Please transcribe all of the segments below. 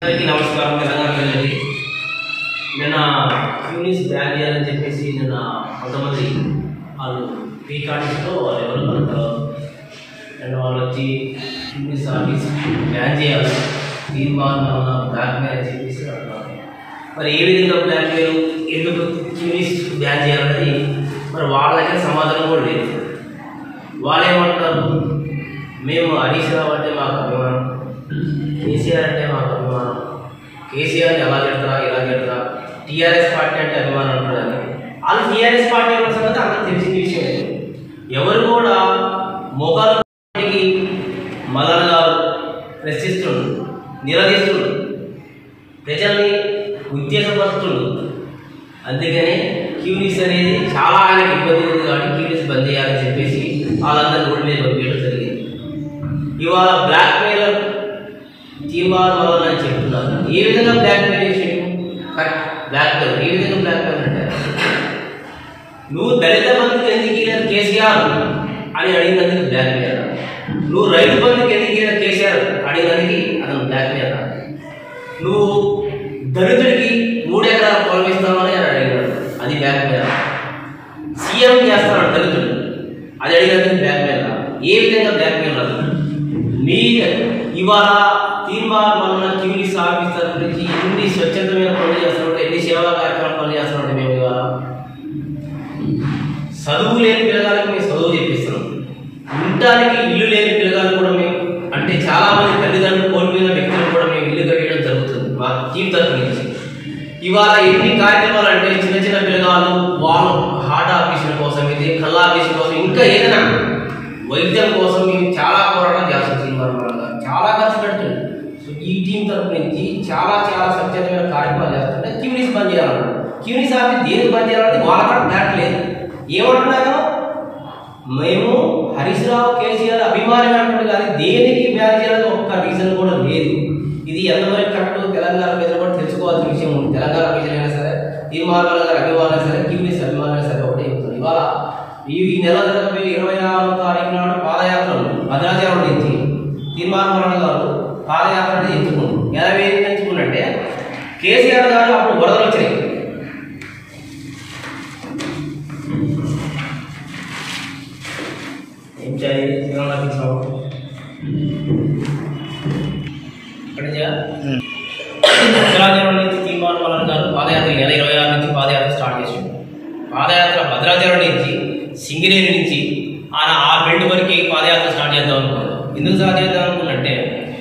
అందరికీ నమస్కారం తెలంగాణ ప్రజలకి నిన్న యూనిస్ బ్యాన్ చేయాలని చెప్పేసి నిన్న కొంతమంది వాళ్ళు పీ కార్డ్స్లో వాళ్ళు ఎవరు కలుగుతారో అండ్ వాళ్ళు వచ్చి యూనిస్ ఆఫీస్ బ్యాన్ చేయాలి తీర్మానం వలన బ్లాక్ మెయిల్ అని చెప్పేసి అంటున్నారు మరి ఏ విధంగా బ్లాక్ మెయిల్ ఎందుకు యూనిస్ బ్యాన్ చేయాలన్నది మరి వాళ్ళ దగ్గర సమాధానం కూడా లేదు వాళ్ళు ఏమంటారు మేము హరీష్ రావు అంటే మాకు అభిమానం కేసీఆర్ అంటే మాకు అభిమానం కేసీఆర్ని ఎలా చెడతారా ఎలా చెడతారా టీఆర్ఎస్ పార్టీ అంటే అభిమానం అంటారని వాళ్ళు టీఆర్ఎస్ పార్టీ ఉన్న సంగతి అందరూ తెలిసిన విషయం ఎవరు కూడా మొఘలు మదన గారు ప్రశ్నిస్తుండ్రు నిలదీస్తుండ్రు ప్రజల్ని ఉత్తేజపరుస్తుండ్రు అందుకనే క్యూనిస్ అనేది చాలా ఆయనకు ఇబ్బంది ఉంది కాబట్టి క్యూనిస్ బంద్ చేయాలని చెప్పేసి వాళ్ళందరూ రోడ్డు మీద పంపించడం జరిగింది ఇవాళ బ్లాక్ మెయిలర్ తీర్మానం వలన అని చెప్తున్నారు ఏ విధంగా బ్లాక్ మెయిల్ చేసేది కరెక్ట్ బ్లాక్ మెయిల్ ఏ విధంగా బ్లాక్ మెయిల్ అంటే నువ్వు దళిత బంధుకి ఎందుకు ఇయ్యారు కేసీఆర్ అని అడిగినందుకు బ్లాక్ మెయిల్ నువ్వు రైతు బంధుకి ఎందుకు ఇయ్యారు కేసీఆర్ అడిగినందుకు అతను బ్లాక్ మెయిల్ నువ్వు దళితుడికి మూడు ఎకరాల పొలం ఇస్తామని అని అడిగినాడు అది బ్లాక్ మెయిల్ సీఎం చేస్తాడు దళితుడు అది అడిగినందుకు బ్లాక్ మెయిల్ ఏ విధంగా బ్లాక్ మెయిల్ రాదు మీ ఇవాళ తీర్మానం వలన క్యూనిస్ ఆఫీసర్ గురించి ఎన్ని స్వచ్ఛందమైన పనులు చేస్తున్నాడు ఎన్ని సేవా కార్యక్రమాలు పనులు చేస్తున్నాడు మేము ఇవాళ చదువు లేని పిల్లగాలకు మేము చదువు చెప్పిస్తున్నాం ఉండటానికి ఇల్లు లేని పిల్లగాలు కూడా మేము అంటే చాలా మంది తల్లిదండ్రులు కోల్పోయిన వ్యక్తులు కూడా మేము ఇల్లు కట్టడం జరుగుతుంది మా టీం తరఫు నుంచి ఇవాళ ఎన్ని కార్యక్రమాలు అంటే చిన్న చిన్న పిల్లగాళ్ళు వాళ్ళు హార్ట్ ఆపరేషన్ కోసం ఇది కళ్ళ ఆపరేషన్ కోసం ఇంకా ఏదైనా వైద్యం కోసం మేము చాలా పోరాటం చేస్తాం సినిమా చాలా ఖర్చు పెడుతుంది సో ఈ టీం తరపు నుంచి చాలా చాలా స్వచ్ఛతమైన కార్యక్రమాలు చేస్తుంటే క్యూనిస్ బంద్ చేయాలన్నారు క్యూనిస్ ఆఫీస్ దేనికి బంద్ చేయాలంటే వాళ్ళ కూడా దాట్ లేదు ఏమంటున్నారు మేము హరీష్ రావు కేసీఆర్ అభిమానం అంటున్నారు కానీ దేనికి బ్యాన్ చేయాలని ఒక్క రీజన్ కూడా లేదు ఇది ఎంతవరకు కరెక్ట్ తెలంగాణ ప్రజలు కూడా తెలుసుకోవాల్సిన విషయం ఉంది తెలంగాణ ప్రజలైనా సరే తీర్మానాల గారి అభిమానం సరే క్యూనిస్ అభిమానం సరే ఒకటే చెప్తుంది ఇవాళ ఈ ఈ నెల జరగబోయే ఇరవై ఆరో తారీఖు నాడు పాదయాత్ర భద్రాచలం నుంచి తీర్మానం గారు పాదయాత్ర అనేది ఎంచుకున్నారు ఎలా వేరే ఎంచుకున్నంటే కేసీఆర్ గారు అప్పుడు వరదలు వచ్చినాయి ఏం చేయాలి శ్రీరామ్ ఆఫీస్లో ఇక్కడ భద్రాచలం నుంచి తీర్మానం వలన గారు పాదయాత్ర ఈ నెల ఇరవై ఆరు నుంచి పాదయాత్ర స్టార్ట్ చేసిండు పాదయాత్ర భద్రాచలం నుంచి సింగిరేణి నుంచి ఆయన ఆ బెల్ట్ వరకు పాదయాత్ర స్టార్ట్ చేద్దాం అనుకున్నాడు ఎందుకు స్టార్ట్ చేద్దాం అనుకున్నంటే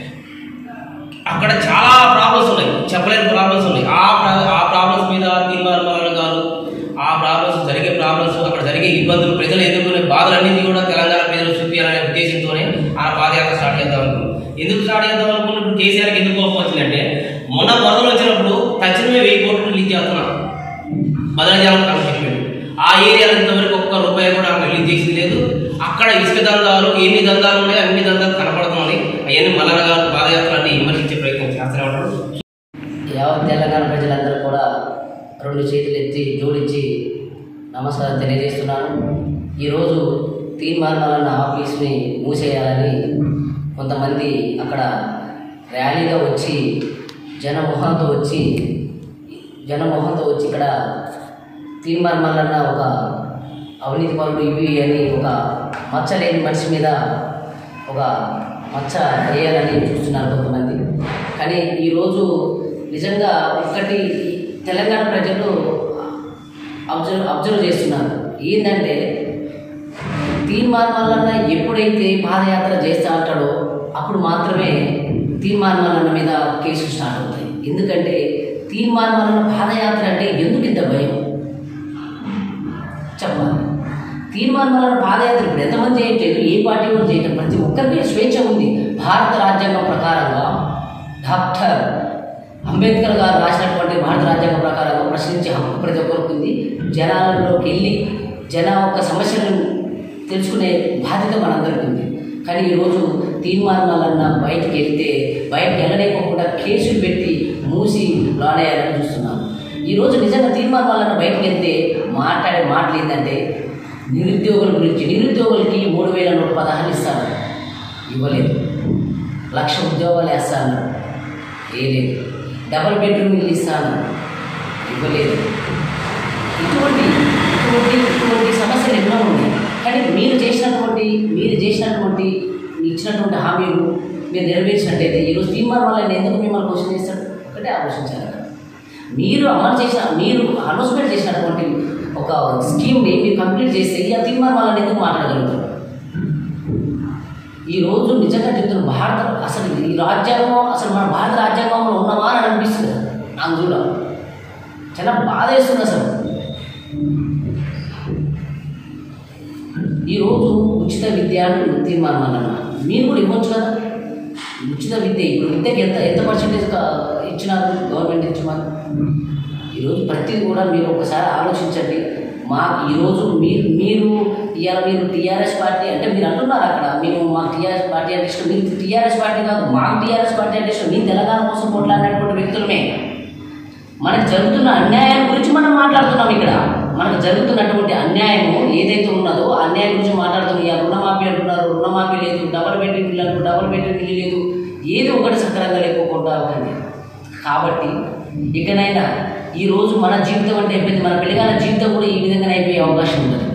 అక్కడ చాలా ప్రాబ్లమ్స్ ఉన్నాయి చెప్పలేని ప్రాబ్లమ్స్ ఉన్నాయి ఆ ప్రా- ఆ ప్రాబ్లమ్స్ మీద తీర్మానం వలన గారు ఆ ప్రాబ్లమ్స్ జరిగే ప్రాబ్లమ్స్ అక్కడ జరిగే ఇబ్బందులు ప్రజలు ఎదుర్కొనే బాధలన్నింటినీ కూడా తెలంగాణ ప్రజలు చూపించాలనే ఉద్దేశంతోనే ఆ పాదయాత్ర స్టార్ట్ చేద్దాం అనుకున్నాం ఎందుకు స్టార్ట్ చేద్దాం అనుకున్నప్పుడు కేసీఆర్కి ఎందుకు కోపం వచ్చిందంటే మొన్న వరదలు వచ్చినప్పుడు తక్షణమే వెయ్యి కోట్లు రిలీజ్ చేస్తున్నాం భద్రాచలం కమిషన్ ఆ ఏరియాలో ఇంతవరకు ఒక్క రూపాయి కూడా అక్కడ రిలీజ్ చేసింది లేదు అక్కడ ఇసుక దందాలు ఎన్ని దందాలు ఉన్నాయో అన్ని దందాలు కనపడుతున్నాయి అవన్నీ మల్లన్న గారు పాదయాత్ర అన్ని విమర్శించే ప్రయత్నం చేస్తూనే ఉంటాడు యావత్ తెలంగాణ ప్రజలందరూ కూడా రెండు చేతులు ఎత్తి జోడించి నమస్కారం తెలియజేస్తున్నాను ఈరోజు తీర్మానాలన్న ఆఫీస్ని మూసేయాలని కొంతమంది అక్కడ ర్యాలీగా వచ్చి జనమోహంతో వచ్చి జనమోహంతో వచ్చి ఇక్కడ తీర్మానాలన్న ఒక అవినీతి పనులు ఇవి అని ఒక మచ్చ లేని మనిషి మీద ఒక మచ్చ వేయాలని చూస్తున్నారు కొంతమంది కానీ ఈరోజు నిజంగా ఒక్కటి తెలంగాణ ప్రజలు అబ్జర్వ్ అబ్జర్వ్ చేస్తున్నారు ఏంటంటే తీర్మానాలన్న ఎప్పుడైతే పాదయాత్ర చేస్తా అంటాడో అప్పుడు మాత్రమే తీర్మానాలన్న మీద కేసులు స్టార్ట్ అవుతాయి ఎందుకంటే తీర్మానాలన్న పాదయాత్ర అంటే ఎందుకు ఇంత భయం చెప్పాలి తీర్మానాలను పాదయాత్ర ఇప్పుడు ఎంతమంది చేయట్లేదు ఏ పార్టీ కూడా చేయట్లేదు ప్రతి ఒక్కరికి స్వేచ్ఛ ఉంది భారత రాజ్యాంగం ప్రకారంగా డాక్టర్ అంబేద్కర్ గారు రాసినటువంటి భారత రాజ్యాంగం ప్రకారంగా ప్రశ్నించే హక్కు ప్రతి ఒక్కరికి ఉంది జనాలలోకి వెళ్ళి జన యొక్క సమస్యలను తెలుసుకునే బాధ్యత మనందరికీ ఉంది కానీ ఈరోజు తీర్మానాలన్నా బయటికి వెళ్తే బయటకు వెళ్ళలేకోకుండా కేసులు పెట్టి మూసి లాడేయాలని చూస్తున్నాను ఈరోజు నిజంగా తీర్మానాలన్నా బయటకు వెళ్తే మాట్లాడే మాటలు ఏంటంటే నిరుద్యోగుల గురించి నిరుద్యోగులకి మూడు వేల నూట పదహారు ఇస్తాను ఇవ్వలేదు లక్ష ఉద్యోగాలు వేస్తాను ఏ లేదు డబల్ బెడ్రూమ్ ఇల్లు ఇస్తాను ఇవ్వలేదు ఇటువంటి ఇటువంటి ఇటువంటి సమస్యలు ఎన్నో ఉన్నాయి కానీ మీరు చేసినటువంటి మీరు చేసినటువంటి ఇచ్చినటువంటి హామీలు మీరు నెరవేర్చినట్టయితే ఈరోజు తీర్మానం వల్ల ఆయన ఎందుకు మిమ్మల్ని క్వశ్చన్ చేస్తాడు ఒకటే ఆలోచించాలి అక్కడ మీరు అమలు చేసిన మీరు అనౌన్స్మెంట్ చేసినటువంటి ఒక స్కీమ్ని మీరు కంప్లీట్ చేస్తే ఈ తీర్మానం వల్ల ఎందుకు మాట్లాడగలుగుతారు ఈ రోజు నిజంగా చెప్తున్న భారత అసలు ఈ రాజ్యాంగం అసలు మన భారత రాజ్యాంగంలో ఉన్నమా అని అనిపిస్తుంది అందులో చాలా బాధ వేస్తుంది అసలు ఈరోజు ఉచిత విద్య అని తీర్మానం అన్నమాట మీరు కూడా ఇవ్వచ్చు కదా ఉచిత విద్య ఇప్పుడు విద్యకి ఎంత ఎంత పర్సెంటేజ్ ఇచ్చినారు గవర్నమెంట్ ఇచ్చినారు ఈరోజు ప్రతిదీ కూడా మీరు ఒకసారి ఆలోచించండి మా ఈరోజు మీరు మీరు ఇవాళ మీరు టీఆర్ఎస్ పార్టీ అంటే మీరు అంటున్నారు అక్కడ మేము మాకు టీఆర్ఎస్ పార్టీ అంటే ఇష్టం మీరు టీఆర్ఎస్ పార్టీ కాదు మాకు టీఆర్ఎస్ పార్టీ అంటే ఇష్టం మేము తెలంగాణ కోసం కొట్లాడినటువంటి వ్యక్తులమే మనకు జరుగుతున్న అన్యాయం గురించి మనం మాట్లాడుతున్నాం ఇక్కడ మనకు జరుగుతున్నటువంటి అన్యాయము ఏదైతే ఉన్నదో ఆ అన్యాయం గురించి మాట్లాడుతున్నాం ఇక రుణమాఫీ అంటున్నారు రుణమాఫీ లేదు డబల్ బెడ్రూమ్ ఇల్లు అంటారు డబల్ బెడ్రూమ్ ఇల్లు లేదు ఏది ఒకటి సక్రంగా లేకోకుండా ఉంది కాబట్టి ఇకనైనా ఈ రోజు మన జీవితం అంటే అయిపోయింది మన పిల్లగాల జీవితం కూడా ఈ విధంగానే అయిపోయే అవకాశం ఉంటుంది